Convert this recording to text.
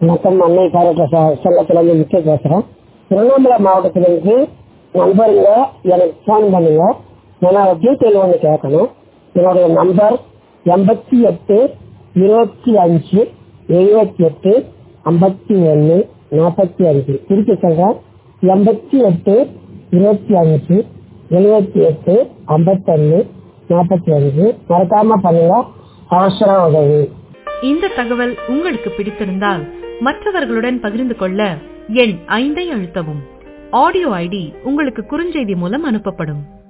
வணக்கம் அன்னை காரட்ட செல்லத்திலிருந்து முக்கிய பேசுறேன் திருவண்ணாமலை மாவட்டத்திலிருந்து நண்பருங்க எனக்கு ஃபோன் பண்ணுங்க என்னோட டீட்டெயில் ஒன்று கேட்கணும் என்னுடைய நம்பர் எண்பத்தி எட்டு இருபத்தி அஞ்சு எழுபத்தி எட்டு ஐம்பத்தி ஒன்று நாற்பத்தி அஞ்சு திருப்பி சொல்கிறேன் எண்பத்தி எட்டு இருபத்தி அஞ்சு எழுபத்தி எட்டு ஐம்பத்தொன்று நாற்பத்தி அஞ்சு மறக்காம பண்ணுங்க அவசர உதவி இந்த தகவல் உங்களுக்கு பிடித்திருந்தால் மற்றவர்களுடன் பகிர்ந்து கொள்ள எண் ஐந்தை அழுத்தவும் ஆடியோ ஐடி உங்களுக்கு குறுஞ்செய்தி மூலம் அனுப்பப்படும்